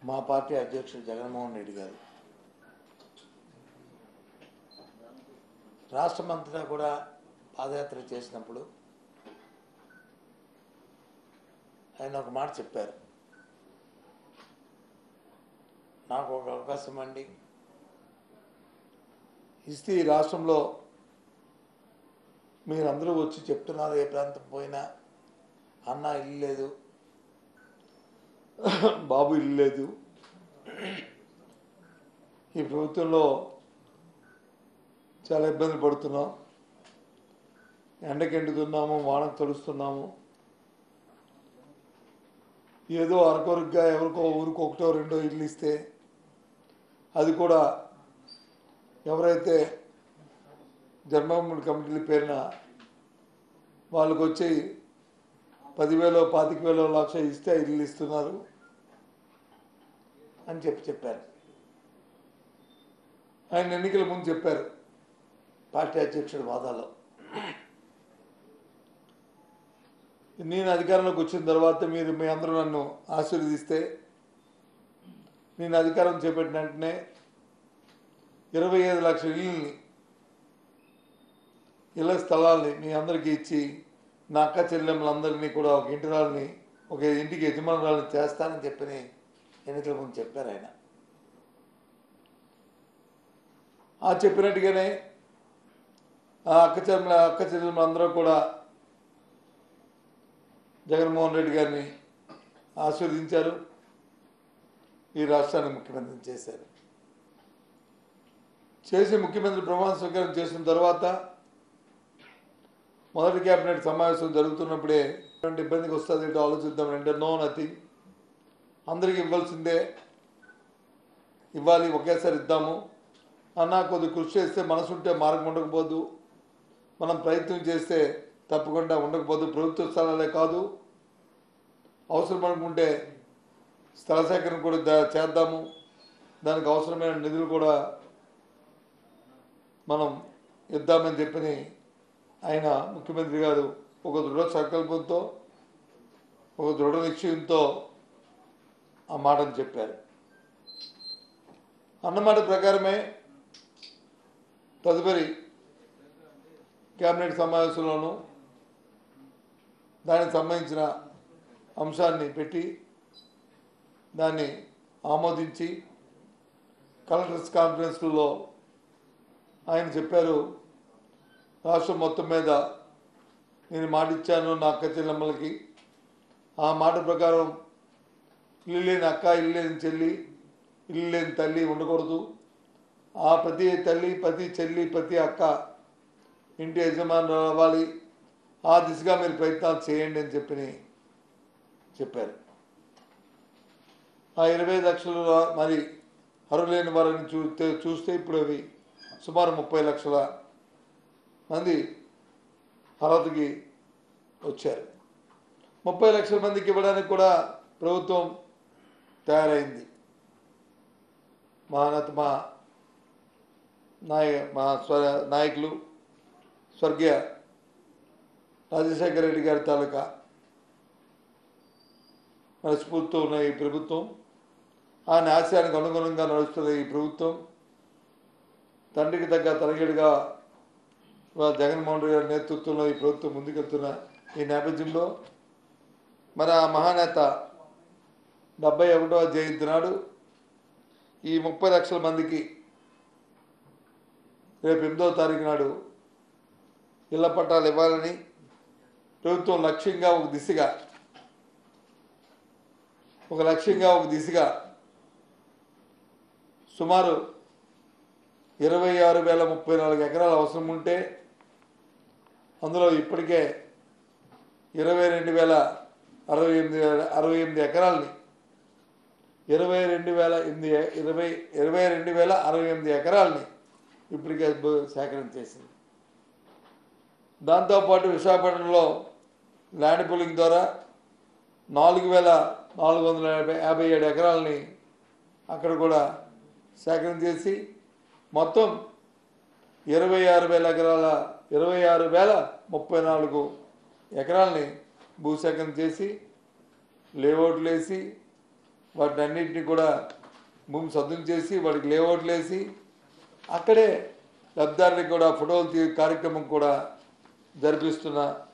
మా పార్టీ అధ్యక్షుడు జగన్మోహన్ రెడ్డి గారు రాష్ట్రమంతటా కూడా పాదయాత్ర చేసినప్పుడు ఆయన ఒక మాట చెప్పారు నాకు ఒక అవకాశం అండి ఇస్తే ఈ రాష్ట్రంలో మీరందరూ వచ్చి చెప్తున్నారు ఏ ప్రాంతం పోయినా అన్న ఇల్లు లేదు బాబు ఇల్లు లేదు ఈ ప్రభుత్వంలో చాలా ఇబ్బంది పడుతున్నాం ఎండకి ఎండుతున్నాము వానకు తడుస్తున్నాము ఏదో అరకొరుగ్గా ఎవరికో ఊరికో ఒకటో రెండో ఇల్లు ఇస్తే అది కూడా ఎవరైతే జన్మభూమి కమిటీల పేరున వాళ్ళకు వచ్చి పదివేలో పాతిక వేలో లక్ష ఇస్తే ఇల్లు ఇస్తున్నారు అని చెప్పి చెప్పారు ఆయన ఎన్నికల ముందు చెప్పారు పార్టీ అధ్యక్షుడు వాదాలో నేను అధికారంలోకి వచ్చిన తర్వాత మీరు మీ అందరూ నన్ను ఆశీర్వదిస్తే నేను అధికారం చేపట్టిన వెంటనే ఇరవై ఐదు లక్షల ఇల్లుని ఇళ్ల స్థలాల్ని మీ అందరికీ ఇచ్చి నా అక్క చెల్లెమ్మలందరినీ కూడా ఒక ఇంటిరాలని ఒక ఇంటికి యజమానురాలని చేస్తానని చెప్పని ఎన్నికల ముందు చెప్పారు ఆయన ఆ చెప్పినట్టుగానే ఆ అక్క చెల్లెల అక్క చెల్లెమ్మలందరూ కూడా జగన్మోహన్ రెడ్డి గారిని ఆశీర్వదించారు ఈ రాష్ట్రాన్ని ముఖ్యమంత్రిని చేశారు చేసి ముఖ్యమంత్రి ప్రమాణ స్వీకారం చేసిన తర్వాత మొదటి కేబినెట్ సమావేశం జరుగుతున్నప్పుడే ఎటువంటి ఇబ్బందికి వస్తుంది ఏంటో ఆలోచిద్దాం అంటే నో నథింగ్ అందరికి ఇవ్వాల్సిందే ఇవ్వాలి ఒకేసారి ఇద్దాము అన్నా కొద్ది కృషి చేస్తే మనసు ఉంటే మార్గం ఉండకపోదు మనం ప్రయత్నం చేస్తే తప్పకుండా ఉండకపోదు ప్రభుత్వ స్థలాలే కాదు అవసరం అనుకుంటే స్థల సేకరణ కూడా దా- చేద్దాము దానికి అవసరమైన నిధులు కూడా మనం ఇద్దామని చెప్పని ఆయన ముఖ్యమంత్రి గారు ఒక దృఢ సంకల్పంతో ఒక దృఢ నిశ్చయంతో ఆ మాటను చెప్పారు అన్నమాట ప్రకారమే తదుపరి కేబినెట్ సమావేశంలోనూ దానికి సంబంధించిన అంశాన్ని పెట్టి దాన్ని ఆమోదించి కలెక్టర్స్ కాన్ఫరెన్స్లో ఆయన చెప్పారు రాష్ట్రం మొత్తం మీద నేను మాట ఇచ్చాను నా అక్క చెల్లెమ్మలకి ఆ మాట ప్రకారం ఇల్లు లేని అక్క ఇల్లు లేని చెల్లి ఇల్లు లేని తల్లి ఉండకూడదు ఆ ప్రతి తల్లి ప్రతి చెల్లి ప్రతి అక్క ఇంటి యజమానులు అవ్వాలి ఆ దిశగా మీరు ప్రయత్నాలు చేయండి అని చెప్పి చెప్పారు ఆ ఇరవై లక్షలు మరి అర్హులైన వారిని చూస్తే చూస్తే ఇప్పుడు అవి సుమారు ముప్పై లక్షల మంది అర్హతకి వచ్చారు ముప్పై లక్షల మందికి ఇవ్వడానికి కూడా ప్రభుత్వం తయారైంది మా అన్నత మా నాయ మా స్వ నాయకులు స్వర్గీయ రాజశేఖర రెడ్డి గారి తాలూకా మన స్ఫూర్తితో ఉన్న ఈ ప్రభుత్వం ఆయన ఆశయానికి అనుగుణంగా నడుస్తున్న ఈ ప్రభుత్వం తండ్రికి తగ్గ తనగడిగా జగన్మోహన్ రెడ్డి గారి నేతృత్వంలో ఈ ప్రభుత్వం ముందుకెళ్తున్న ఈ నేపథ్యంలో మన ఆ మహానేత డెబ్బై ఒకటవ జయంతి నాడు ఈ ముప్పై లక్షల మందికి రేపు ఎనిమిదవ తారీఖు నాడు ఇళ్ల పట్టాలు ఇవ్వాలని ప్రభుత్వం లక్ష్యంగా ఒక దిశగా ఒక లక్ష్యంగా ఒక దిశగా సుమారు ఇరవై ఆరు వేల ముప్పై నాలుగు ఎకరాలు అవసరం ఉంటే అందులో ఇప్పటికే ఇరవై రెండు వేల అరవై ఎనిమిది వేల అరవై ఎనిమిది ఎకరాలని ఇరవై రెండు వేల ఎనిమిది ఇరవై ఇరవై రెండు వేల అరవై ఎనిమిది ఎకరాలని ఇప్పటికే బ- సేకరణ చేసింది దాంతోపాటు విశాఖపట్నంలో ల్యాండ్ పూలింగ్ ద్వారా నాలుగు వేల నాలుగు వందల యాభై యాభై ఏడు ఎకరాలని అక్కడ కూడా సేకరణ చేసి మొత్తం ఇరవై ఆరు వేల ఎకరాల ఇరవై ఆరు వేల ముప్పై నాలుగు ఎకరాలని భూసేకరణ చేసి లేఅవుట్లు వేసి వాటిని అన్నింటినీ కూడా భూమి సద్దును చేసి వాడికి లేఅవుట్లు వేసి అక్కడే లబ్ధారులకు కూడా ఫోటోలు తీ కార్యక్రమం కూడా జరిపిస్తున్న